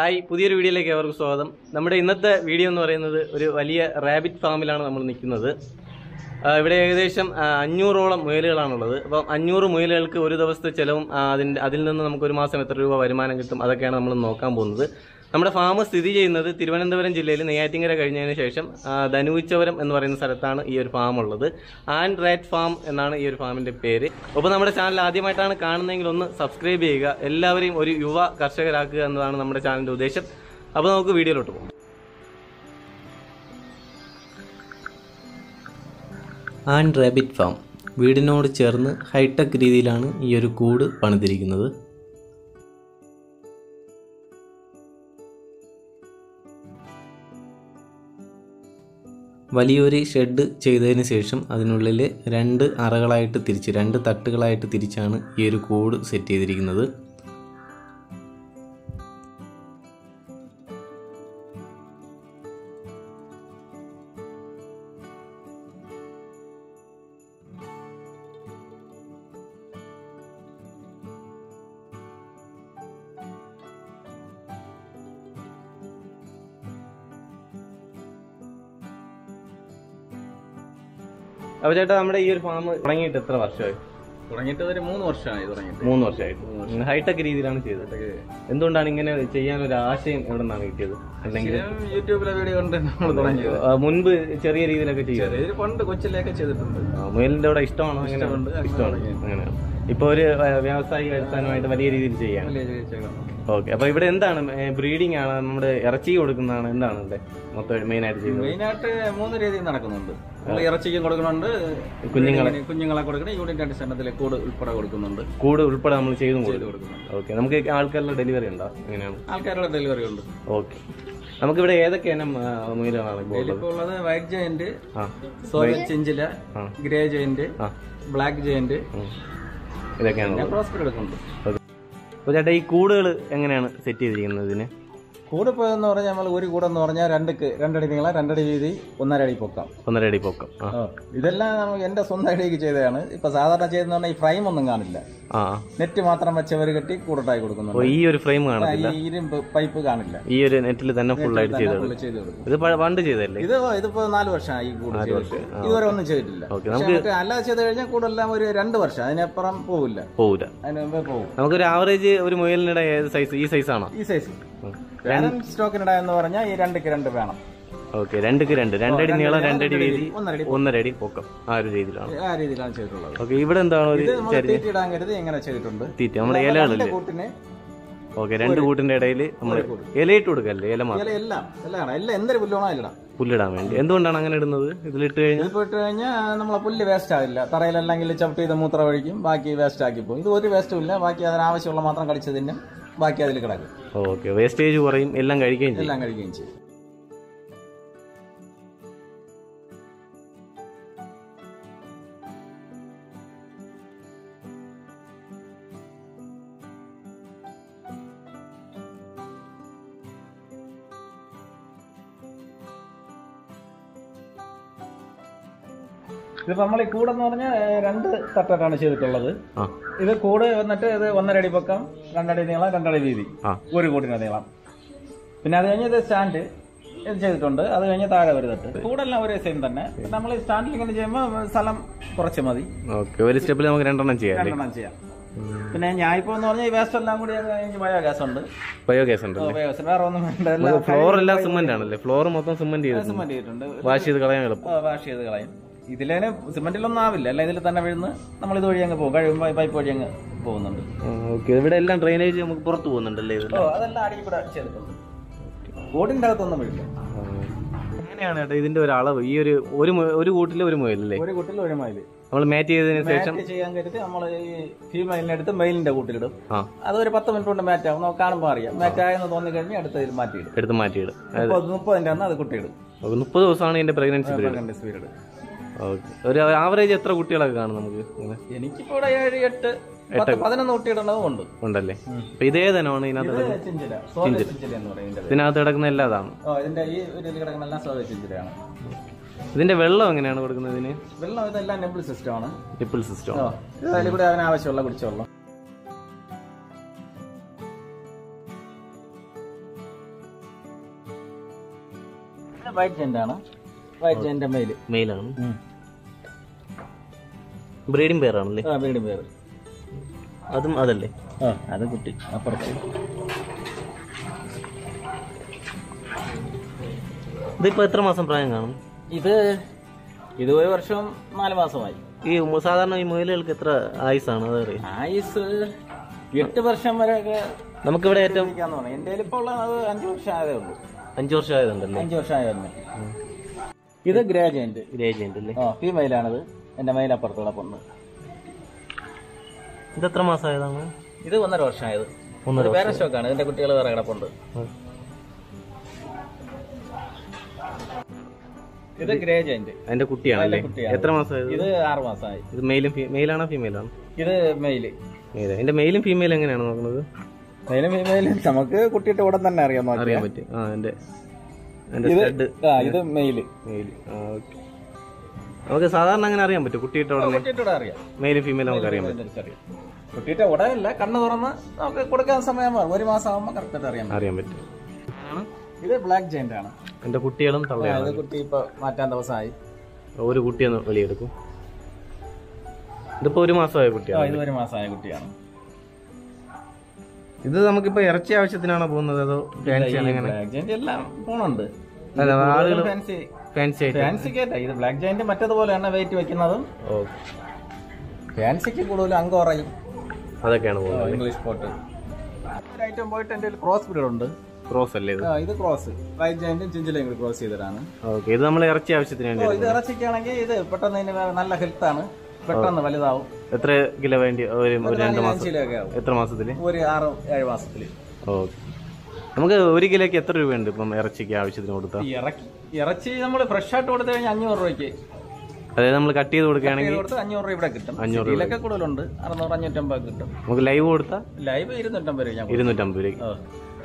Hi പുതിയൊരു വീഡിയോയിലേക്ക് ഏവർക്കും സ്വാഗതം നമ്മുടെ ഇന്നത്തെ വീഡിയോ എന്ന് പറയുന്നത് ഒരു വലിയ റാബിറ്റ് ഫാമിലാണ് നമ്മൾ നിൽക്കുന്നത് ആ, ഇവിടെ ഏകദേശം ആ, അഞ്ഞൂറോളം മുയലുകളാണുള്ളത് അപ്പം അഞ്ഞൂറ് മുയലുകൾക്ക് ഒരു ദിവസത്തെ ചിലവും ആ, അതിൻ്റെ അതിൽ നിന്ന് നമുക്ക് ഒരു മാസം എത്ര രൂപ വരുമാനം കിട്ടും അതൊക്കെയാണ് നമ്മൾ നോക്കാൻ പോകുന്നത് നമ്മുടെ ഫാം സ്ഥിതി ചെയ്യുന്നത് തിരുവനന്തപുരം ജില്ലയിൽ നെയ്യാറ്റിങ്കര കഴിഞ്ഞതിന് ശേഷം ആ, ധനുവിച്ചവരം എന്ന് പറയുന്ന സ്ഥലത്താണ് ഈ ഒരു ഫാം ഉള്ളത് ആൻഡ് റാറ്റ് ഫാം എന്നാണ് ഈ ഒരു ഫാമിന്റെ പേര് അപ്പോൾ നമ്മുടെ ചാനൽ ആദ്യമായിട്ടാണ് കാണുന്നതെങ്കിൽ ഒന്ന് സബ്സ്ക്രൈബ് ചെയ്യുക എല്ലാവരെയും ഒരു യുവ കർഷകരാക്കുക എന്നതാണ് നമ്മുടെ ചാനലിന്റെ ഉദ്ദേശം അപ്പോൾ നമുക്ക് വീഡിയോയിലോട്ട് പോകാം ആൻഡ് റാബിറ്റ് ഫാം വീടിനോട് ചേർന്ന് ഹൈടെക് രീതിയിലാണ് ഈ ഒരു കൂട് പണിതിരിക്കുന്നത് വലിയൊരു ഷെഡ് ചെയ്തതിന് ശേഷം അതിനുള്ളിൽ രണ്ട് അറകളായിട്ട് തിരിച്ച് രണ്ട് തട്ടുകളായിട്ട് തിരിച്ചാണ് ഈ ഒരു കൂട് സെറ്റ് ചെയ്തിരിക്കുന്നത് അപ്പോൾ ചേട്ടാ നമ്മുടെ ഈ ഒരു ഫാം തുടങ്ങിയിട്ട് എത്ര വർഷമായി തുടങ്ങിയിട്ട് ഒരു മൂന്ന് വർഷമായി തുടങ്ങിയിട്ട് മൂന്ന് വർഷമായിട്ട് ഹൈടെക് രീതിയിലാണ് ചെയ്തത് എന്തുകൊണ്ടാണ് ഇങ്ങനെ ചെയ്യാൻ ഒരു ആശയം എവിടെ നിന്നാണ് കിട്ടിയത് അല്ലെങ്കിൽ ശരിക്കും യൂട്യൂബിലെ വീഡിയോ കൊണ്ട് നമ്മൾ തുടങ്ങിയത് ആ, മുൻപ് ചെറിയ രീതിയിലൊക്കെ ചെയ്തത് ചെറിയ പണ്ട് കൊച്ചിലേക്ക് ചെയ്തിട്ടുണ്ട് മുയലിന്റെ അവിടെ ഇഷ്ടമാണോ അങ്ങനെ ഇഷ്ടമുണ്ട്. അങ്ങനെ ഇഷ്ടമാണ് തുടങ്ങി. അങ്ങനെയാണ് ഇപ്പൊ ഒരു ആ, വ്യാവസായിക അടിസ്ഥാനമായിട്ട് വലിയ രീതിയിൽ ചെയ്യാൻ വലിയ രീതിയിൽ ചെയ്യണം. ഓക്കെ അപ്പൊ ഇവിടെ എന്താണ് ബ്രീഡിംഗ് ആണ് നമ്മുടെ ഇറച്ചി കൊടുക്കുന്നതാണ് എന്താണ് ഇവിടെ മൊത്തം മെയിൻ ആയിട്ട് ചെയ്യുന്നത് മെയിനായിട്ട് മൂന്ന് രീതിയിൽ നടക്കുന്നുണ്ട് നമ്മൾ ഇറച്ചിക്കും കൊടുക്കുന്നുണ്ട് കുഞ്ഞുങ്ങളെ. പിന്നെ കുഞ്ഞുങ്ങളെ കൊടുക്കണം യൂണിറ്റ് അടിസ്ഥാനത്തിൽ കൂട് ഉൾപ്പെടെ കൊടുക്കുന്നുണ്ട് കൂട് ഉൾപ്പെടെ നമ്മൾ ചെയ്തും ചെയ്ത് കൊടുക്കും കൊടുക്കുന്നുണ്ട് ഓക്കെ നമുക്ക് ആൾക്കാരുടെ ഡെലിവറി ഉണ്ടോ എങ്ങനെയാണ് ആൾക്കാരുടെ ഡെലിവറി ഉണ്ട് ഓക്കെ നമുക്കിവിടെ ഏതൊക്കെ ഇനം ആ, മുയലുകളാണ് ഇപ്പോൾ ഉള്ളത് ഇപ്പോൾ ഉള്ളത് വൈറ്റ് ജയന്റ് ആ സോവിയറ്റ് ചിഞ്ചില ആ. ഗ്രേ ജയന്റ് ആ ബ്ലാക്ക് ജയന്റ് ഉം. ഇതൊക്കെയാണ് പിന്നെ പ്രോസ്പെർ എടുക്കുന്നുണ്ട് അപ്പോൾ ചേട്ടാ ഈ കൂടുകൾ എങ്ങനെയാണ് സെറ്റ് ചെയ്തിരിക്കുന്നത് ഇതിന് കൂട് ഇപ്പോൾ എന്ന് പറഞ്ഞാൽ നമ്മൾ ഒരു കൂടെന്ന് പറഞ്ഞാൽ രണ്ടക്ക് രണ്ടടി നീളം രണ്ടടി വീതി ഒന്നര അടി പൊക്കാം ഒന്നര അടി പൊക്കം ആ ആ. ഇതെല്ലാം നമുക്ക് എന്റെ സ്വന്തം ഐഡിയക്ക് ചെയ്തതാണ് ഇപ്പൊ സാധാരണ ചെയ്യുന്ന പറഞ്ഞാൽ ഈ ഫ്രെയിം ഒന്നും കാണില്ല ആ നെറ്റ് മാത്രം വെച്ചവർ കെട്ടി കൂടട്ടായി അപ്പോൾ കൊടുക്കുന്നുണ്ട് ഈ ഒരു ഫ്രെയിം ആ, കാണത്തില്ല ഈ ഇരുമ്പ് പൈപ്പ് കാണില്ല ഈ ഒരു നെറ്റിൽ തന്നെ ഫുൾ ആയിട്ട് തന്നെ ചെയ്തത് full ചെയ്ത് കൊടുക്കും ഇത് പ- പണ്ട് ചെയ്തല്ലേ ഇത് ഇതിപ്പോ നാല് വർഷമായി ഈ കൂട് ചെയ്തിട്ട് ഇതുവരെ ഒന്നും ചെയ്തിട്ടില്ല ഓക്കെ പക്ഷെ നമുക്ക് അല്ലാതെ ചെയ്ത് കഴിഞ്ഞാൽ കൂടെല്ലാം ഒരു രണ്ട് വർഷം അതിനപ്പുറം പോവില്ല പോവില്ല അതിന് മുമ്പേ പോകും നമുക്കൊരു ആവറേജ് ഒരു മുയലിനിടെ ഏത് സൈസ് ഈ സൈസ് ആണോ ഈ സൈസ് പാരന്റ് സ്റ്റോക്കിനിട എന്ന് പറഞ്ഞാൽ ഈ രണ്ടക്ക് രണ്ട് വേണം ഓക്കെ രണ്ടുക്ക് രണ്ട് രണ്ടടി നീളം രണ്ടടി വീതി ഒന്നരടി ഒന്നര അടി പൊക്കം ആ ഒരു രീതിയിലാണ് ആ രീതിയിലാണ് ചെയ്തിട്ടുള്ളത് ഓക്കെ ഇവിടെ എന്താണ് ഒരു ഇത് നമ്മൾ തീറ്റിയിടാൻ കരുതി ഇങ്ങനെ ചെയ്തിട്ടുണ്ട് തീറ്റ നമ്മുടെ രണ്ട് ഇലകളില്ലേ കൂട്ടിന് ഓക്കെ രണ്ട് കൂട്ടിന്റെ ഇടയിൽ നമ്മൾ ഇലയിട്ട് കൊടുക്കല്ലേ ഇല മാത്രം ഇല എല്ലാം എല്ലാം എല്ലാം എന്തൊരു പുല്ലോണോ ഇല്ലടാം പുല്ലിടാൻ വേണ്ടി എന്തുകൊണ്ടാണ് അങ്ങനെ ഇടുന്നത് ഇതിലിട്ട് കഴിഞ്ഞാൽ ഇത് പോയിട്ട് കഴിഞ്ഞാൽ നമ്മളെ പുല്ല് വേസ്റ്റ് ആവില്ല തറയിലല്ലെങ്കിൽ ചവിട്ടി ചെയ്ത് മൂത്രം ഒഴിക്കും ബാക്കി വേസ്റ്റ് ആക്കി പോകും ഇത് ഒരു വേസ്റ്റും ഇല്ല ബാക്കി അതിനാവശ്യമുള്ള മാത്രം കടിച്ച് തിന്നും ബാക്കി അതിൽ കിടക്കും ഓക്കെ വേസ്റ്റേജ് കുറയും എല്ലാം കഴിക്കുകയും ചെയ്യും എല്ലാം കഴിക്കുകയും ചെയ്യും ഇതിപ്പോ നമ്മൾ ഈ കൂടെന്ന് പറഞ്ഞാൽ രണ്ട് തട്ടാണ് ചെയ്തിട്ടുള്ളത് ആ ഇത് കൂട് വന്നിട്ട് ഇത് ഒന്നര അടി പൊക്കം രണ്ടടി നീളം രണ്ടടി വീതി ആ ഒരു കൂട്ടിന്റെ നീളം പിന്നെ അത് കഴിഞ്ഞ് ഇത് സ്റ്റാൻഡ് ഇത് ചെയ്തിട്ടുണ്ട് അത് കഴിഞ്ഞ് താഴെ ഒരു തട്ട് കൂടെല്ലാം ഒരേ സെയിം തന്നെ നമ്മൾ ഈ സ്റ്റാൻഡിൽ ഇങ്ങനെ ചെയ്യുമ്പോൾ സ്ഥലം കുറച്ച് മതി ഓക്കെ ഒരു സ്റ്റെപ്പിൽ നമുക്ക് രണ്ടെണ്ണം ചെയ്യാം അല്ലേ രണ്ടെണ്ണം ചെയ്യാം പിന്നെ ഞാൻ ഇപ്പോൾ എന്ന് പറഞ്ഞാൽ ഈ വേസ്റ്റ് എല്ലാം കൂടി അത് കഴിഞ്ഞ് ബയോഗ്യാസ് ഉണ്ട് ബയോഗ്യാസ് ഉണ്ട് ബയോഗ്യാസ് വേറെ ഒന്നും വേണ്ട എല്ലാം ഫ്ലോർ എല്ലാം സിമന്റ് ആണല്ലേ ഫ്ലോർ മൊത്തം സിമന്റ് ചെയ്തിട്ടുണ്ട് സിമെന്റ് ചെയ്തിട്ടുണ്ട് വാഷ് ചെയ്ത് കളയാൻ എളുപ്പം വാഷ് ചെയ്ത് കളയും ഇതിലേന് സിമെന്റിലൊന്നും ആവില്ല അല്ല ഇതിൽ തന്നെ വീഴുന്ന് നമ്മൾ ഇത് വഴി അങ്ങ് പോകും കഴിയുമ്പോൾ പൈപ്പ് വഴി അങ്ങ് പോകുന്നുണ്ട് ഓക്കെ ഇവിടെ എല്ലാം ഡ്രെയിനേജ് നമുക്ക് പുറത്ത് പോകുന്നുണ്ടല്ലേ ഇത് ഓ അതെല്ലാം അടിയിൽ കൂടെ ചെയ്തിട്ടുണ്ട് ബോർഡിന്റെ അകത്തൊന്നും വീഴില്ല അങ്ങനെയാണ് കേട്ടോ ഇതിന്റെ ഒരു അളവ് ഈ ഒരു ഒരു മു- ഒരു കൂട്ടിലെ ഒരു മുയലല്ലേ ഒരു കൂട്ടിൽ ഒരു മൈല് നമ്മൾ മാറ്റ് ചെയ്തതിന് ശേഷം മാറ്റ് ചെയ്യാൻ കരുതി നമ്മൾ ഈ ഫീമെയിലിനെ എടുത്ത് മെയിലിന്റെ കൂട്ടിലിടും ആ അത് ഒരു പത്ത് മിനിറ്റ് കൊണ്ട് മാറ്റ് ആവും നമുക്ക് കാണുമ്പോൾ അറിയാം മാറ്റ് ആയെന്ന് തോന്നി കഴിഞ്ഞാൽ അടുത്തതിൽ മാറ്റിയിടും എടുത്ത് മാറ്റിയിടും മുപ്പത് മുപ്പതിന്റെ അന്ന് അത് കുട്ടിയിടും ഓക്കെ മുപ്പത് ദിവസമാണ് ഇതിന്റെ പ്രഗ്നൻസി പീരീഡ് രണ്ട് സ്പീഡ് ഓക്കെ ഒരു ആവറേജ് എത്ര കുട്ടികളൊക്കെ കാണും നമുക്ക് ഇങ്ങനെ എനിക്കിപ്പോ ഇവിടെ ഏഴ് എട്ട് പത്ത് പതിനൊന്ന് കുട്ടിയിടേണ്ടതും ഉണ്ട് ഉണ്ടല്ലേ അപ്പൊ ഇതേ തനമാണ് ഇതിനകത്ത് ഇത് കിടക്കുന്നത്? ചിഞ്ചില സോല ചിഞ്ചില എന്ന് പറയും ഇതിന്റെ പേര്. ഇതിനകത്ത് കിടക്കുന്ന എല്ലാ അതാണ് ഓ ഇതിന്റെ ഈ ഒരു ഇതിൽ കിടക്കുന്ന എല്ലാം സോല ചിഞ്ചിലയാണ് ഇതിന്റെ വെള്ളം എങ്ങനെയാണ് കൊടുക്കുന്നത് ഇതിന് വെള്ളം ഇതെല്ലാം നെബിൾ സിസ്റ്റം ആണ് നിപ്പിൾ സിസ്റ്റം ഓ ഇത് അതിൽ കൂടെ അവന് ആവശ്യമുള്ള കുടിച്ചോളാം വൈറ്റ് ജെന്റ് ആണ് വൈറ്റ് ജെന്റ് മെയിൽ മെയിലാണ് ബ്രീഡിംഗ് പെയറാണല്ലേ ആ വീടും പേര് അതും അതല്ലേ ആ അത് കുട്ടി അപ്പുറത്ത് ഇതിപ്പോ എത്ര മാസം പ്രായം കാണും ഇത് ഇത് ഒരു വർഷം നാല് മാസമായി ഈ മു- സാധാരണ ഈ മുയലുകൾക്ക് എത്ര ആയുസാണ് അതറിയാം ആയുസ് എട്ട് വർഷം വരെയൊക്കെ നമുക്കിവിടെ ഏറ്റവും ഇരിക്കാന്ന് പറഞ്ഞു എൻ്റെ ഇപ്പോൾ ഉള്ളത് അഞ്ച് വർഷം ആയതേ ഉള്ളൂ അഞ്ചു വർഷം ആയതുണ്ടല്ലേ അഞ്ച് വർഷം ആയതന്നെ ഇത് ഗ്രാജുവേറ്റ് ഗ്രേജിയന്റ് അല്ലേ ആ ഫീമെയിലാണിത് എൻ്റെ മെയിലപ്പുറത്തുള്ള പൊണ്ണ് ഇത് എത്ര മാസം ആയതാണ് ഇത് ഒന്നര വർഷമായത് ഒന്നര ഇത് വേറെ സ്റ്റോക്കാണ് ഇതിന്റെ കുട്ടികൾ വേറെ കിടപ്പുണ്ട് ഇത് ഗ്രേ ജയന്റ് അതിന്റെ കുട്ടിയാണല്ലേ കുട്ടിയാണ്. എത്ര മാസമായത് ഇത് ആറ് മാസമായി ഇത് മെയിലും മെയിലാണോ ഫീമെയിലാണോ ഇത് മെയില് മെയിൽ അതിന്റെ മെയിലും ഫീമെയിലും എങ്ങനെയാണ് നോക്കുന്നത് മെയിലും ഫീമെയിലും നമുക്ക് കുട്ടിയുടെ ഉടൻ തന്നെ അറിയാം നോക്കിയാൽ. അറിയാൻ പറ്റും ആ എന്റെ എന്റെ ഇത് സ്റ്റഡ് ആ ഇത് മെയില് മെയിൽ ആ ഓക്കെ നമുക്ക് സാധാരണ അങ്ങനെ അറിയാൻ പറ്റും കുട്ടിയിട്ട ഉടനെ കുട്ടിയുടെ ഉടൻ അറിയാം മെയിലും ഫീമെയിലും നമുക്ക് അറിയാൻ പറ്റും തിരിച്ചറിയാം കുട്ടിയുടെ ഉടനല്ല കണ്ണ് തുറന്ന് നമുക്ക് കൊടുക്കാൻ സമയം മാറും ഒരു മാസം ആകുമ്പോൾ കറക്റ്റായിട്ട് അറിയാം അറിയാൻ പറ്റും ഇത് ബ്ലാക്ക് ജയന്റ് ആണ് എന്റെ കുട്ടികളും ആ, തള്ളയാണ് ഇത് കുട്ടി ഇപ്പൊ മാറ്റാൻ ദിവസമായി ഒരു കുട്ടിയൊന്ന് വെളിയെടുക്കും ഇതിപ്പോ ഒരു മാസമായ ആ, കുട്ടിയാണ് ഇത് ഒരു മാസമായ കുട്ടിയാണ് ഇത് നമുക്കിപ്പോ ഇറച്ചി ആവശ്യത്തിനാണോ പോകുന്നത് അതോ ഫാൻസി ആണ് എങ്ങനെ ബ്ലാക്ക് ജയന്റ് എല്ലാം പോണുണ്ട് അല്ല ആളുകൾ ഫാൻസി ഫാൻസി ആയിട്ട് ഫാൻസി കേട്ട ഇത് ബ്ലാക്ക് ജയന്റ് മറ്റേതുപോലെയാണ് വെയിറ്റ് വെക്കുന്നതും ഓ ഫാൻസിക്ക് കൂടുതൽ അങ്കോറയും അതൊക്കെയാണ് പോകുന്നത് ഇംഗ്ലീഷ് പോട്ട് ഒരു ഐറ്റം പോയിട്ട് എൻ്റെ ക്രോസ് ബ്രീഡ് ഉണ്ട് ക്രോസ് അല്ലേ ഇത് ആ, ഇത് ക്രോസ് വൈറ്റ് ജയന്റും ചിഞ്ചിലയും കൂടി ക്രോസ് ചെയ്തിട്ടാണ് ഓക്കെ ഇത് നമ്മൾ ഇറച്ചി ആവശ്യത്തിന് വേണ്ടി ഓ, ഇത് ഇറച്ചിക്കാണെങ്കിൽ ഇത് പെട്ടെന്ന് ഇതിന് നല്ല ഹെൽത്ത് ആണ് പെട്ടെന്ന് വലുതാവും എത്ര കിലോ വേണ്ടി ഒരു ഒരു രണ്ട് മാസം അഞ്ചിലൊക്കെ ആവും എത്ര മാസത്തില് ഒരു ആറ് ഏഴ് മാസത്തില് ഓക്കെ നമുക്ക് ഒരു കിലോക്ക് എത്ര രൂപയുണ്ട് ഇപ്പം ഇറച്ചിക്ക് ആവശ്യത്തിന് കൊടുത്താൽ ഈ ഇറക്കി ഇറച്ചി നമ്മൾ ഫ്രഷ് ആയിട്ട് കൊടുത്തു കഴിഞ്ഞാൽ അഞ്ഞൂറ് രൂപയ്ക്ക് അതായത് നമ്മൾ കട്ട് ചെയ്ത് കൊടുക്കുകയാണെങ്കിൽ ഇത് കൊടുത്ത് അഞ്ഞൂറ് രൂപ ഇവിടെ കിട്ടും അഞ്ഞൂറ് ഇതിലൊക്കെ കൂടുതലുണ്ട് അറുന്നൂറ് അഞ്ഞൂറ്റമ്പത് കിട്ടും നമുക്ക് ലൈവ് കൊടുത്താൽ ലൈവ് ഇരുന്നൂറ്റമ്പത് രൂപ ഞാൻ കൊടുക്കും. ഇരുന്നൂറ്റമ്പത് രൂപ ആ.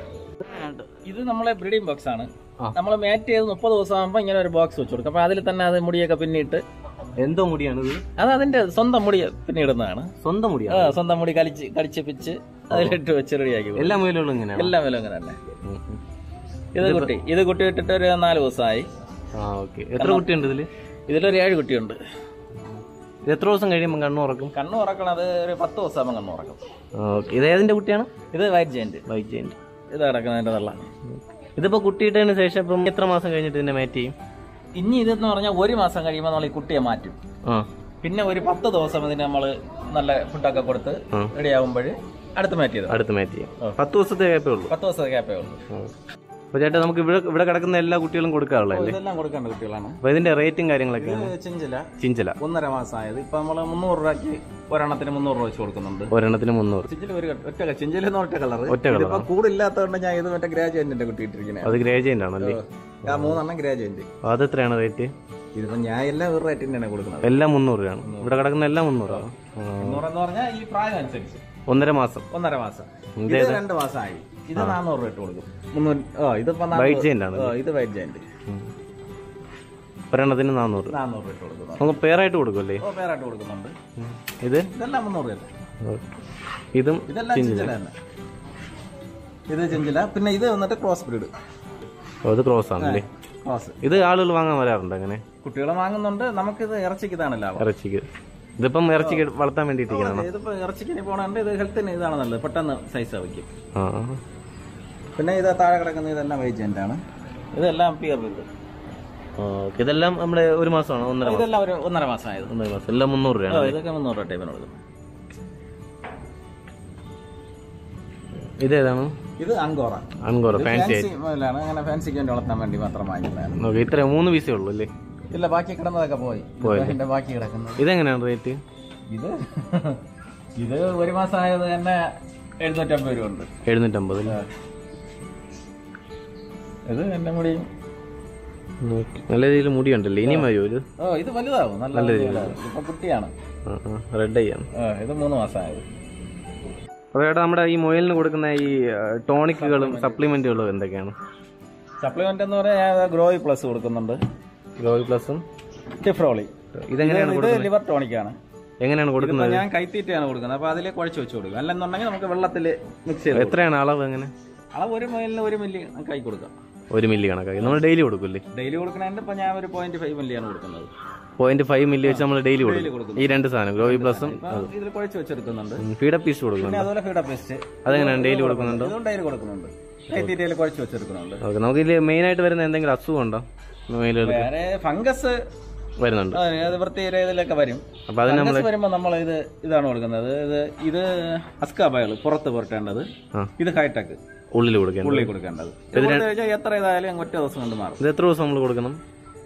ഇത് നമ്മളെ ബ്രീഡിംഗ് ബോക്സ് ആണ് ആ. നമ്മൾ മാറ്റ് ചെയ്ത് മുപ്പത് ദിവസം ആകുമ്പോൾ ഇങ്ങനെ ഒരു ബോക്സ് വെച്ച് കൊടുക്കും അപ്പൊ അതിൽ തന്നെ അത് മുടിയൊക്കെ പിന്നിട്ട് എന്തോ മുടിയാണ് ഇത് അത് അതിന്റെ സ്വന്തം മുടി പിന്നിടുന്നതാണ് സ്വന്തം ആ, മുടിയാണ് സ്വന്തം മുടി കളിച്ച് കടിച്ചിപ്പിച്ച് അതിലിട്ട് വെച്ച് റെഡിയാക്കി കൊടുക്കും. എല്ലാ മുയലുകളും ഇങ്ങനെയാണ് എല്ലാം വില അങ്ങനെ തന്നെ ഇത് കുട്ടി ഇത് കുട്ടി ഇട്ടിട്ട് ഒരു നാല് ദിവസമായി ആ ഓക്കെ എത്ര കുട്ടിയുണ്ട് ഇതില് ഇതിലൊരു ഏഴ് കുട്ടിയുണ്ട് ഇത് എത്ര ദിവസം കഴിയുമ്പോൾ കണ്ണു ഉറക്കും കണ്ണു ഉറക്കണത് ഒരു പത്ത് ദിവസം ആകുമ്പോൾ കണ്ണു ഉറക്കും ഓക്കെ ഇത് ഏതിന്റെ കുട്ടിയാണ് ഇത് വൈറ്റ് ജയന്റ് വൈജയന്റ് ഇത് കിടക്കുന്നതിന്റെ തള്ള ഇതിപ്പോ കുട്ടിയിട്ടതിന് ശേഷം ഇപ്പം എത്ര മാസം കഴിഞ്ഞിട്ട് ഇതിന്റെ മാറ്റ് ചെയ്യും ഇനി ഇതെന്ന് പറഞ്ഞാൽ ഒരു മാസം കഴിയുമ്പോൾ നമ്മൾ ഈ കുട്ടിയെ മാറ്റും ആ പിന്നെ ഒരു പത്ത് ദിവസം ഇതിന് നമ്മൾ നല്ല ഫുഡൊക്കെ കൊടുത്ത് ആ. റെഡി ആകുമ്പോൾ അടുത്ത് മാറ്റി ചെയ്തു അടുത്ത് മാറ്റ് ചെയ്യും പത്ത് ദിവസത്തെ കേപ്പേ ഉള്ളൂ പത്ത് ദിവസത്തെ ഗ്യാപ്പേ ഉള്ളൂ അപ്പൊ ചേട്ടാ നമുക്ക് ഇവിടെ ഇവിടെ കിടക്കുന്ന എല്ലാ കുട്ടികളും കൊടുക്കാറുള്ളതല്ലേ ഇതെല്ലാം കൊടുക്കേണ്ട കുട്ടികളാണ് അപ്പൊ ഇതിന്റെ റേറ്റും കാര്യങ്ങളൊക്കെയാണ് ഇത് ചിഞ്ചില ചിഞ്ചല ഒന്നര മാസമായത് ഇപ്പൊ നമ്മൾ മുന്നൂറ് രൂപയ്ക്ക് ഒരെണ്ണത്തിന് മുന്നൂറ് രൂപ വെച്ച് കൊടുക്കുന്നുണ്ട് ഒരെണ്ണത്തിന് മുന്നൂറ് ചിഞ്ചില ഒരു ഒറ്റ ചിഞ്ചില എന്ന് ഒറ്റ കളർ ഒറ്റ colour ഇപ്പൊ കൂടില്ലാത്തതുകൊണ്ട് ഞാൻ ഇത് മറ്റേ ഗ്രാജുവേറ്റിന്റെ കുട്ടി ഇട്ടിരിക്കുന്നത് അത് ഗ്രേജന്റ് ആണല്ലേ ആ മൂന്നെണ്ണം ഗ്രാജുവേറ്റ് അപ്പൊ അത് എത്രയാണ് റേറ്റ് ഇതിപ്പോ ഞാൻ എല്ലാം ഒരു റേറ്റ് തന്നെയാണ് കൊടുക്കുന്നത് എല്ലാം മുന്നൂറ് രൂപയാണ് ഇവിടെ കിടക്കുന്ന എല്ലാം മുന്നൂറാണ് മുന്നൂറെന്ന് പറഞ്ഞാൽ ഈ പ്രായം അനുസരിച്ച് ഒന്നര മാസം ഒന്നര മാസം ഇത് ഇത് രണ്ട് മാസമായി ഇത് നാനൂറ് രൂപ ഇട്ട് കൊടുക്കും മുന്നൂറ് ഓ ഇതിപ്പോ നാനൂറ്- വൈറ്റ് ജെയിന്റ് ആണ് ഓ, ഇത് വൈറ്റ് ജയന്റ് ഒരെണ്ണത്തിന് നാനൂറ് നാനൂറ് രൂപ ഇട്ട് കൊടുക്കുന്നു നമുക്ക് പേറായിട്ട് കൊടുക്കുമല്ലേ ഓ പേരായിട്ട് കൊടുക്കുന്നുണ്ട് ഇത് ഇതെല്ലാം മുന്നൂറ് രൂപ ഓക്കേ. ഇതും ഇതെല്ലാം ചിഞ്ചില തന്നെ ഇത് ചിഞ്ചില പിന്നെ ഇത് വന്നിട്ട് ക്രോസ് ബ്രീഡ് ഓ, ഇത് ക്രോസ് ആണല്ലേ ക്രോസ് ഇത് ആളുകൾ വാങ്ങാൻ വരാറുണ്ട് അങ്ങനെ കുട്ടികളെ വാങ്ങുന്നുണ്ട് നമുക്കിത് ഇറച്ചിക്ക് ഇതാണ് ലാഭം ഇറച്ചിക്ക് ഇതിപ്പം ഇറച്ചിക്ക് വളർത്താൻ വേണ്ടിയിട്ടിരിക്കുന്നതാണ് ഇതിപ്പോ ഇറച്ചിക്ക് പോകണുണ്ട് ഇത് ഹെൽത്തിന് ഇതാണ് നല്ലത് പെട്ടെന്ന് സൈസ് വയ്ക്കും ആ പിന്നെ ഇത് താഴെ കിടക്കുന്ന ഇതെല്ലാം വൈജന്റ് ആണ് ഇതെല്ലാം പിയർ ബ്രീഡ് ഓക്കെ ഇതെല്ലാം നമ്മുടെ ഒരു മാസമാണോ ഒന്നര മാസം ഇതെല്ലാം ഒരു ഒന്നര മാസമായത് ഒന്നര മാസം എല്ലാം മുന്നൂറ് ഓ, രൂപയാണ് ഇതൊക്കെ മുന്നൂറ് രൂപ ടൈപ്പിന് കൊടുക്കും ഇതേതാണ് ഇത് അങ്കോറ അൻകോറ ഫാൻസി ഫാൻസി മുതലാണ് അങ്ങനെ ഫാൻസിക്ക് വേണ്ടി വളർത്താൻ വേണ്ടി മാത്രം വാങ്ങിക്കുന്നതാണ് ഓക്കെ ഇത്ര മൂന്ന് പീസേ ഉള്ളൂ അല്ലേ ഇല്ല ബാക്കി കിടന്നതൊക്കെ പോയി ഇതിന്റെ ബാക്കി കിടക്കുന്നത് ഇതെങ്ങനെയാണ് റേറ്റ് ഇത് ഇത് ഒരു മാസം ആയത് തന്നെ എഴുന്നൂറ്റമ്പത് രൂപ ഉണ്ട് എഴുന്നൂറ്റമ്പത് അല്ലേ ഇത് എന്റെ മുടി ഓക്കേ. നല്ല രീതിയിൽ മുടിയുണ്ടല്ലേ ഇനിയും മതിയോ ഇത് ഓ ഇത് വലുതാവും നല്ല വലുതാവും. ഇപ്പൊ കുട്ടിയാണ് റെഡ് ചെയ്യാണ് ആ, ഇത് മൂന്ന് മാസമായത് അപ്പോൾ ചേട്ടാ നമ്മുടെ ഈ മൊയലിന് കൊടുക്കുന്ന ഈ ടോണിക്കുകളും സപ്ലിമെന്റുകളും എന്തൊക്കെയാണ് സപ്ലിമെന്റ് എന്ന് പറയാൻ ഗ്രോയി പ്ലസ് കൊടുക്കുന്നുണ്ട് ഗ്രോയി പ്ലസും ടിഫ്രോളി ഇതെങ്ങനെയാണ് ഇത് ലിവർ ടോണിക്കാണ് എങ്ങനെയാണ് ഇതിപ്പോ കൊടുക്കുന്നത് ഞാൻ കൈത്തീറ്റയാണ് കൊടുക്കുന്നത് അപ്പൊ അതിലെ കുഴച്ച് വെച്ച് കൊടുക്കും അല്ലെന്നുണ്ടെങ്കിൽ നമുക്ക് വെള്ളത്തിൽ മിക്സ് ചെയ്ത് എത്രയാണ് അളവ് എങ്ങനെ അളവ് ഒരു മൈലിന് ഒരു മില്ലി കൈ കൊടുക്കാം ഒരു മില്ലി കണക്കാക്കി നമ്മൾ ഡെയിലി കൊടുക്കില്ലേ ഡെയിലി കൊടുക്കണതിന്റെ ഇപ്പൊ ഞാൻ ഒരു പോയിന്റ് ഫൈവ് മില്ലിയാണ് കൊടുക്കുന്നത് പോയിന്റ് ഫൈവ് മില്ലി വെച്ച് നമ്മൾ ഡെയിലി കൊടുക്കും കൊടുക്കും. ഈ രണ്ട് സാധനം ഗ്രോവി പ്ലസും ഇപ്പൊ ഇതിൽ കുഴച്ച് വെച്ചെടുക്കുന്നുണ്ട് ഫീഡ പീസ് പിന്നെ കൊടുക്കുന്നുണ്ട് അതുപോലെ ഫീഡ പേസ്റ്റ് അതെങ്ങനെയാണ് ഡെയിലി കൊടുക്കുന്നുണ്ടോ ഇതും ഡെയിലി കൊടുക്കുന്നുണ്ട് കൈത്തീറ്റയിൽ കുഴച്ച് വെച്ചെടുക്കുന്നുണ്ട് ഓക്കെ നമുക്ക് ഇതിൽ മെയിൻ ആയിട്ട് വരുന്ന എന്തെങ്കിലും അസുഖം ഉണ്ടോ മൊയിലുകൾക്ക് വേറെ ഫംഗസ് വരുന്നുണ്ട് അത് വൃത്തി ഇതിലൊക്കെ വരും അപ്പൊ അതിന് നമ്മൾ ഫംഗസ് വരുമ്പോൾ നമ്മൾ ഇത് ഇതാണ് കൊടുക്കുന്നത് ഇത് ഇത് അസ്കാബയൾ പുറത്ത് പുരട്ടേണ്ടത് ആ. ഇത് ഹൈടെക് ഉള്ളിൽ കൊടുക്കണം ഉള്ളിൽ കൊടുക്കേണ്ടത് ഇത് കൊടുത്തു കഴിഞ്ഞാൽ എത്ര ഇതായാലും അങ്ങ് ഒറ്റ ദിവസം കൊണ്ട് മാറും ഇത് എത്ര ദിവസം നമ്മൾ കൊടുക്കണം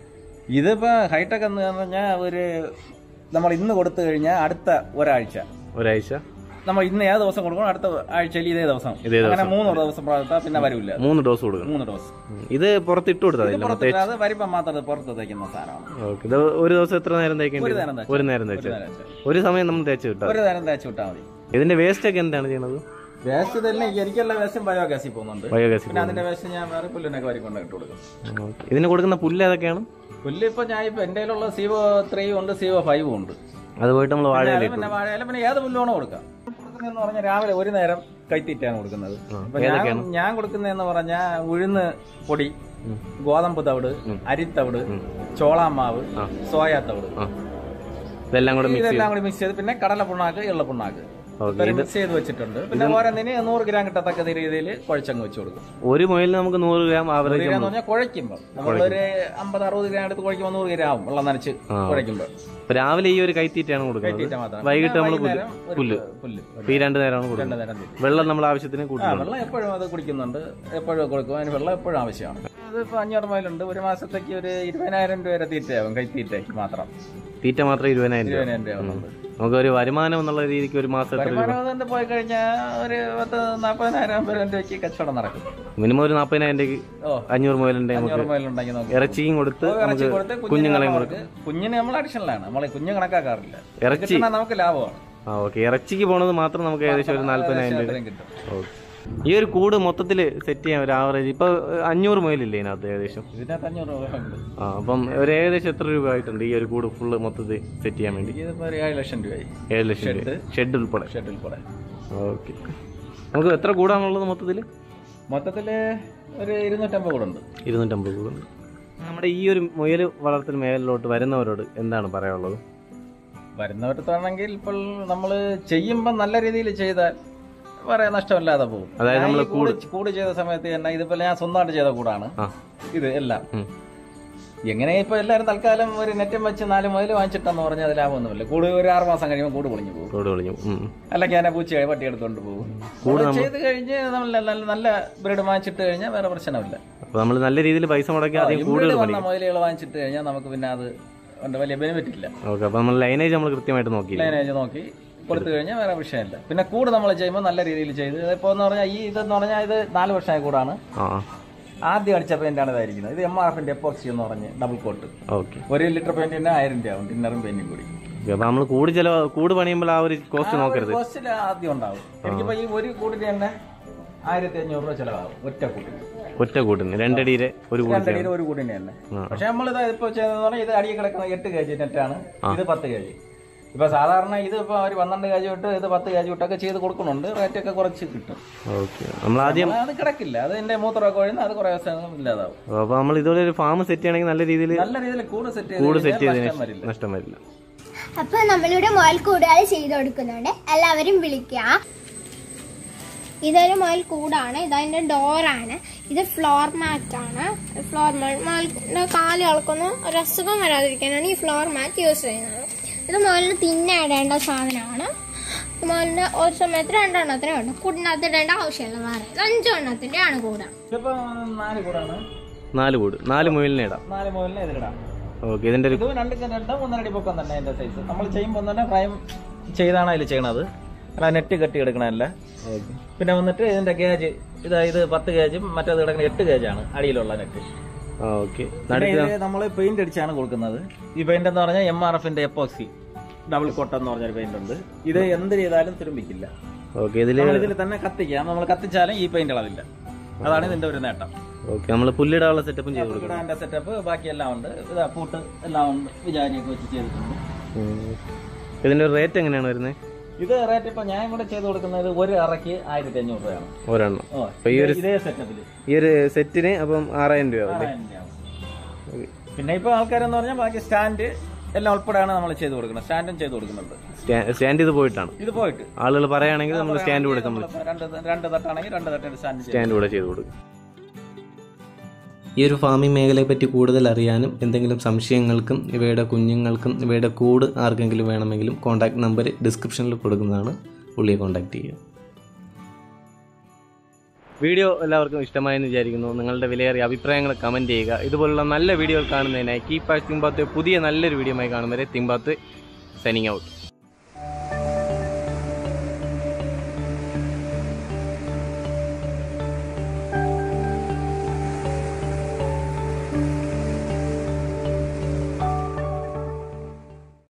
ഇതിപ്പോ ഹൈടെക് എന്ന് പറഞ്ഞാൽ ഒരു നമ്മൾ ഇന്ന് കൊടുത്തു കഴിഞ്ഞാൽ അടുത്ത ഒരാഴ്ച ഒരാഴ്ച നമ്മൾ ഇന്ന് ഏത് ദിവസം കൊടുക്കണം അടുത്ത ആഴ്ചയിൽ ഇതേ ദിവസം ഇതേ അങ്ങനെ മൂന്ന് ദിവസം പ്രാർത്ഥന പിന്നെ വരില്ല മൂന്ന് ഡോസ് കൊടുക്കണം മൂന്ന് ഡോസ് ഉം. ഇത് പുറത്ത് ഇട്ട് കൊടുത്താൽ ഇത് പുറത്ത് അത് വരുമ്പോൾ മാത്രം പുറത്ത് തയ്ക്കുന്ന സാധനമാണ് ഓക്കെ ഇത് ഒരു ദിവസം എത്ര നേരം തേക്കേണ്ടി ഒരു വരും? നേരം തേച്ചാൽ ഒരു നേരം തേച്ച് ഒരു നേരം തേച്ചാൽ. ഒരു സമയം നമ്മൾ തേച്ച് കിട്ടാം ഒരു നേരം തേച്ച് വിട്ടാൽ മതി ഇതിന്റെ വേസ്റ്റ് ഒക്കെ എന്താണ് ചെയ്യുന്നത് വേസ്റ്റ് തന്നെ എനിക്കുള്ള വേസ്റ്റും ബയോഗ്യാസിൽ പോകുന്നുണ്ട് ബയോഗ്യാസ് പിന്നെ അതിന്റെ വേസ്റ്റ് ഞാൻ വേറെ പുല്ലിനൊക്കെ വരി കൊണ്ട് ഇട്ട് കൊടുക്കും ഇതിന് കൊടുക്കുന്ന പുല്ല് ഏതൊക്കെയാണ് പുല്ല് ഇപ്പൊ ഞാൻ ഇപ്പൊ എന്റെ കയ്യിലുള്ള സീവോ ത്രീയും ഉണ്ട് സീവോ ഫൈവും ഉണ്ട് അത് പോയിട്ട് നമ്മൾ വാഴയില പിന്നെ പിന്നെ വാഴയില പിന്നെ ഏത് പുല്ല് വേണോ കൊടുക്കാം കൊടുക്കുന്നതെന്ന് പറഞ്ഞാൽ രാവിലെ ഒരു നേരം കൈത്തീറ്റാണ് കൊടുക്കുന്നത് ഇപ്പൊ ഞാൻ ഞാൻ കൊടുക്കുന്നതെന്ന് പറഞ്ഞാൽ ഉഴുന്ന് പൊടി ഗോതമ്പ് തവിട് അരിത്തവിട് ചോളാമാവ് സോയാ തവിട് ആ ഇതെല്ലാം കൂടെ മിക്സ് ഇതെല്ലാം കൂടി മിക്സ് ചെയ്ത് പിന്നെ കടല പുണ്ണാക്ക് എള്ള പുണ്ണാക്ക് ഓക്കെ മിക്സ് ചെയ്ത് വെച്ചിട്ടുണ്ട് പിന്നെ ഓരോന്നിന് നൂറ് ഗ്രാം കിട്ടത്തക്ക രീതിയിൽ കുഴച്ചങ്ങ് വെച്ച് കൊടുക്കും ഒരു മുയലിന് നമുക്ക് നൂറ് ഗ്രാം ആവറേജ് ഗ്രാം എന്ന് പറഞ്ഞാൽ കുഴയ്ക്കുമ്പോൾ നമ്മളൊരു അമ്പത് അറുപത് ഗ്രാം എടുത്ത് കുഴയ്ക്കുമ്പോൾ നൂറ് ഗ്രാം ആവും വെള്ളം നനച്ച് കുഴയ്ക്കുമ്പോൾ രാവിലെ ഈ ഒരു കൈത്തീറ്റയാണ് കൊടുക്കുന്നത് തീറ്റ മാത്രം വൈകിട്ട് നമ്മൾ വൈകുന്നേരം ഒരു പുല്ല് പുല്ല് ഇപ്പൊ ഈ രണ്ട് നേരമാണ് കൊടുക്കുന്നത് രണ്ട് നേരം തീറ്റ വെള്ളം നമ്മൾ ആവശ്യത്തിന് ആ കൂട്ടുന്നു വെള്ളം എപ്പോഴും അത് കുടിക്കുന്നുണ്ട് എപ്പോഴും കൊടുക്കും അതിന് വെള്ളം എപ്പോഴും ആവശ്യമാണ് അതിപ്പോൾ അഞ്ഞൂറ് മൈലുണ്ട് ഒരു മാസത്തേക്ക് ഒരു ഇരുപതിനായിരം രൂപ വരെ തീറ്റയാവും കൈത്തീറ്റയ്ക്ക് മാത്രം തീറ്റ മാത്രം ഇരുപതിനായിരം രൂപ ഇരുപതിനായിരം രൂപ ആവുന്നുണ്ട് നമുക്ക് ഒരു വരുമാനം എന്നുള്ള രീതിക്ക് ഒരു മാസം എത്ര രൂപ വരുമാനം കൊണ്ട് പോയി കഴിഞ്ഞാൽ ഒരു പത്ത് നാൽപ്പതിനായിരം അമ്പത് രൂപയ്ക്ക് കച്ചവടം നടക്കും മിനിമം ഒരു നാൽപ്പതിനായിരം രൂപയ്ക്ക് ഓ അഞ്ഞൂറ് മുയലുണ്ട് നമുക്ക് അഞ്ഞൂറ് മൈലുണ്ടെങ്കിൽ നോക്കി ഇറച്ചിയും കൊടുത്ത് ഇറച്ചി നമുക്ക് കൊടുത്ത് കുഞ്ഞുങ്ങളെയും കുഞ്ഞുങ്ങളെ കുഞ്ഞിന് നമ്മൾ അഡീഷണലാണ് നമ്മൾ കുഞ്ഞ് കണക്കാക്കാറില്ല ഇറച്ചി കിട്ടുന്ന നമുക്ക് ലാഭമാണ് ആ ഓക്കെ ഇറച്ചിക്ക് പോണത് മാത്രം നമുക്ക് ഏകദേശം ഒരു നാല്പതിനായിരം രൂപ അത്രയും കിട്ടും ഓക്കെ ഈ ഒരു കൂട് മൊത്തത്തിൽ സെറ്റ് ചെയ്യാൻ ഒരു ആവറേജ് ഇപ്പൊ അഞ്ഞൂറ് മുയലില്ലേ ഇതിനകത്ത് ഏകദേശം ഇതിനകത്ത് അഞ്ഞൂറ് രൂപ ഉണ്ട് ആ അപ്പം ഒരു ഏകദേശം എത്ര രൂപ ആയിട്ടുണ്ട് ഈ ഒരു കൂട് ഫുള്ള് മൊത്തത്തിൽ സെറ്റ് ചെയ്യാൻ വേണ്ടി ഇതിപ്പോ ഒരു ഏഴ് ലക്ഷം രൂപയായി ഏഴ് ലക്ഷം രൂപ ഷെഡ് ഉൾപ്പെടെ ഷെഡിൽ കൂടെ ഓക്കെ നമുക്ക് എത്ര കൂടാണുള്ളത് മൊത്തത്തിൽ മൊത്തത്തില് ഒരു ഇരുന്നൂറ്റമ്പത് കൂടെ ഉണ്ട് ഇരുന്നൂറ്റമ്പത് കൂടുണ്ട് നമ്മുടെ ഈ ഒരു മുയൽ വളർത്തൽ മേഖലയിലോട്ട് വരുന്നവരോട് എന്താണ് പറയാനുള്ളത് വരുന്നവരത്താണെങ്കിൽ ഇപ്പോൾ നമ്മൾ ചെയ്യുമ്പോൾ നല്ല രീതിയിൽ ചെയ്താൽ വേറെ നഷ്ടമില്ലാതെ പോകും അതായത് ഞാൻ നമ്മള് ഈ കൂട് കൂട് ചെയ്ത സമയത്ത് തന്നെ ഇതിപ്പോൾ ഞാൻ സ്വന്തമായിട്ട് ചെയ്ത കൂടാണ് ആ ഇത് എല്ലാം ഉം. എങ്ങനെ ഇപ്പൊ എല്ലാവരും തൽക്കാലം ഒരു നെറ്റും വെച്ച് നാല് മുതൽ വാങ്ങിച്ചിട്ടെന്ന് പറഞ്ഞാൽ അത് ലാഭമൊന്നുമില്ല കൂട് ഒരു ആറ് മാസം കഴിയുമ്പോൾ കൂട് പൊളിഞ്ഞു പോകും കൂട് വിളിഞ്ഞു ഉം. അല്ലെങ്കിൽ അതിനെ പൂച്ച പട്ടി എടുത്തോണ്ട് പോകും കൂട് നമ്മള് ചെയ്ത് കഴിഞ്ഞ് നമ്മൾ നല്ല നല്ല ബ്രീഡ് വാങ്ങിച്ചിട്ട് കഴിഞ്ഞാൽ വേറെ പ്രശ്നമില്ല അപ്പൊ നമ്മൾ നല്ല രീതിയിൽ പൈസ മുടക്കി ആദ്യം ഇമ്പ്രീഡ് കൂടുതൽ വന്ന മുതലുകൾ വാങ്ങിച്ചിട്ട് കഴിഞ്ഞാൽ നമുക്ക് പിന്നെ അത് കൊണ്ട് വലിയ ബെനിഫിറ്റ് ഇല്ല ഓക്കെ അപ്പൊ നമ്മൾ ലൈനേജ് നമ്മൾ കൃത്യമായിട്ട് നോക്കിയില്ല ലൈനേജ് നോക്കി കൊടുത്തു കഴിഞ്ഞാൽ വേറെ വിഷയമില്ല പിന്നെ കൂട് നമ്മൾ ചെയ്യുമ്പോൾ നല്ല രീതിയിൽ ചെയ്ത് ഇപ്പോൾ എന്ന് പറഞ്ഞാൽ ഈ ഇതെന്ന് പറഞ്ഞാൽ ഇത് നാല് വർഷമായ കൂടാണ് ആ ആദ്യം അടിച്ച പെയിന്റാണ് ഇതായിരിക്കുന്നത് ഇത് എം ആർ എഫിന്റെ എപ്പോക്സി എന്ന് പറഞ്ഞ് ഡബിൾ കോട്ട് ഓക്കെ ഒരു ലിറ്റർ പെയിന്റിന് ആയിരം രൂപ ആവും ടിന്നറും പെയിന്റും കൂടി അപ്പൊ നമ്മൾ കൂട് ചെലവ് കൂട് പണിയുമ്പോൾ ആ ഒരു കോസ്റ്റ് നോക്കരുത് കോസ്റ്റിൽ ആദ്യം ഉണ്ടാവും എനിക്കിപ്പോ ഈ ഒരു കൂടിന് തന്നെ ആയിരത്തി അഞ്ഞൂറ് രൂപ ചിലവാകും ഒറ്റ കൂട്ടിന് ഒറ്റ കൂട്ടിന് രണ്ടടിയുടെ ഒരു കൂടി രണ്ടടിയിൽ ഒരു കൂടിന് തന്നെ ആ. പക്ഷെ നമ്മൾ ഇത് ഇപ്പൊ ചെയ്യുന്നത് പറഞ്ഞാൽ ഇത് അടിയിൽ കിടക്കുന്ന എട്ട് കെ ജി നെറ്റാണ് ഇത് പത്ത് കെ ജി ഇപ്പൊ സാധാരണ ഇത് ഇപ്പൊ ഒരു പന്ത്രണ്ട് കെ ജി തൊട്ട് ഇത് പത്ത് കെ ജി തൊട്ടൊക്കെ ചെയ്ത് കൊടുക്കുന്നുണ്ട് റേറ്റ് ഒക്കെ കുറച്ച് കിട്ടും ഓക്കെ നമ്മൾ ആദ്യം അത് കിടക്കില്ല അത് എന്റെ മൂത്രമൊക്കെ ഒഴിഞ്ഞ് അത് കുറെ ദിവസം ഇല്ലാതാവും അപ്പൊ നമ്മൾ ഇതുപോലെ ഒരു ഫാം സെറ്റ് ചെയ്യണമെങ്കിൽ നല്ല രീതിയിൽ നല്ല രീതിയിൽ കൂട് സെറ്റ് കൂട് ചെയ്ത് സെറ്റ് കഴിഞ്ഞാൽ ചെയ്തതിന് നഷ്ടം വരില്ല നഷ്ടം വരില്ല അപ്പൊ നമ്മളിവിടെ മുയൽ കൂടുകൾ ചെയ്ത് കൊടുക്കുന്നുണ്ട് എല്ലാവരും വിളിക്കുക ഇതൊരു മുയൽ കൂടാണ് ഇതതിന്റെ ഡോറാണ് ഇത് ഫ്ലോർ മാറ്റ് ആണ് ഫ്ലോർ മാറ്റ് മുയലിന്റെ കാല് കളക്കുന്ന ഒരു അസുഖം വരാതിരിക്കാനാണ് ഈ ഫ്ലോർ മാറ്റ് യൂസ് ചെയ്യുന്നത് ഇത് മുയലിന് തിന്നിടേണ്ട സാധനമാണ് മുയലിന് ഒരു സമയത്ത് രണ്ടെണ്ണത്തിനെ ഉണ്ട് കൂടിനകത്ത് ഇടേണ്ട ആവശ്യമില്ല വേറെ ഇത് അഞ്ചെണ്ണത്തിന്റെ ആണ് കൂട ഇതിപ്പോ നാല് കൂടാണ് നാല് കൂട് നാല് മുയലിനെ ഇടാം നാല് മുതലിന് ഇതിലിടാം ഓക്കെ ഇതിന്റെ ഒരു ഇത് രണ്ട് രണ്ട് മൂന്നരടി പൊക്കം തന്നെ അതിന്റെ സൈസ് നമ്മൾ ചെയ്യുമ്പോൾ തന്നെ ഫ്രൈം ചെയ്താണ് അതിൽ ചെയ്യണത് അല്ല നെറ്റ് കെട്ടി എടുക്കണമല്ല പിന്നെ വന്നിട്ട് ഇതിന്റെ ഗേജ് ഇത് ഇത് പത്ത് ഗേജും മറ്റേത് കിടക്കുന്ന എട്ട് ഗേജാണ് അടിയിലുള്ള നെറ്റ് ഓക്കെ പിന്നെ ഇത് നമ്മൾ പെയിന്റ് അടിച്ചാണ് കൊടുക്കുന്നത് ഈ പെയിന്റ് എന്ന് പറഞ്ഞാൽ എം ആർ എഫിന്റെ എപ്പോക്സി ഡബിൾ കോട്ട എന്ന് പറഞ്ഞൊരു പെയിന്റ് ഉണ്ട് ഇത് എന്ത് ചെയ്താലും തുരുമ്പിക്കില്ല ഓക്കെ ഇതില് നമ്മൾ ഇതിൽ തന്നെ കത്തിക്കാം നമ്മൾ കത്തിച്ചാലും ഈ പെയിന്റ് ഇളവില്ല അതാണ് ഇതിന്റെ ഒരു നേട്ടം ഓക്കെ നമ്മൾ പുല്ലിടാനുള്ള സെറ്റപ്പും ചെയ്ത് കൊടുക്കും ഇടാൻ്റെ സെറ്റപ്പ് ബാക്കി എല്ലാം ഉണ്ട് ഇതാ പൂട്ട് എല്ലാം ഉണ്ട് വിചാരിയൊക്കെ വെച്ച് ചെയ്തിട്ടുണ്ട് ഉം. ഇതിന്റെ ഒരു റേറ്റ് എങ്ങനെയാണ് വരുന്നത് ഇത് റേറ്റ് ഇപ്പൊ ഞാൻ ഇവിടെ ചെയ്ത് കൊടുക്കുന്നത് ഒരു അറയ്ക്ക് ആയിരത്തി അഞ്ഞൂറ് രൂപയാണ് ഒരെണ്ണം ഓ, അപ്പൊ ഈ ഒരു ഇതേ സെറ്റപ്പിൽ ഈ ഒരു സെറ്റിന് അപ്പം ആറായിരം രൂപ ആവും പിന്നെ ഇപ്പൊ ആൾക്കാരെന്ന് പറഞ്ഞാൽ ബാക്കി സ്റ്റാൻഡ് എല്ലാം ഉൾപ്പെടെയാണ് നമ്മൾ ചെയ്ത് കൊടുക്കുന്നത് സ്റ്റാൻഡും ചെയ്ത് കൊടുക്കുന്നുണ്ട് സ്റ്റാൻഡ് ചെയ്ത് പോയിട്ടാണ് ഇത് പോയിട്ട് ആളുകൾ പറയുകയാണെങ്കിൽ നമ്മൾ സ്റ്റാൻഡ് കൊടുക്കും നമ്മള് രണ്ട് രണ്ട് തട്ടാണെങ്കിൽ രണ്ട് തട്ടിന്റെ സ്റ്റാൻഡ് ചെയ്യും സ്റ്റാൻഡ് കൂടെ ചെയ്ത് കൊടുക്കും ഈ ഒരു ഫാമിംഗ് മേഖലയെ പറ്റി കൂടുതൽ അറിയാനും എന്തെങ്കിലും സംശയങ്ങൾക്കും ഇവയുടെ കുഞ്ഞുങ്ങൾക്കും ഇവയുടെ കൂട് ആർക്കെങ്കിലും വേണമെങ്കിലും കോൺടാക്ട് നമ്പർ ഡിസ്ക്രിപ്ഷനിൽ കൊടുക്കുന്നതാണ് പുള്ളിയെ കോൺടാക്ട് ചെയ്യുക വീഡിയോ എല്ലാവർക്കും ഇഷ്ടമായെന്ന് വിചാരിക്കുന്നു നിങ്ങളുടെ വിലയേറിയ അഭിപ്രായങ്ങൾ കമൻറ്റ് ചെയ്യുക ഇതുപോലുള്ള നല്ല വീഡിയോകൾ കാണുന്നതിനായി കീപ്പ് ആറ്റ് തിമ്പാത്ത് പുതിയ നല്ലൊരു വീഡിയോ ആയി കാണും വരെ തിമ്പാത്ത് സൈനിങ് ഔട്ട്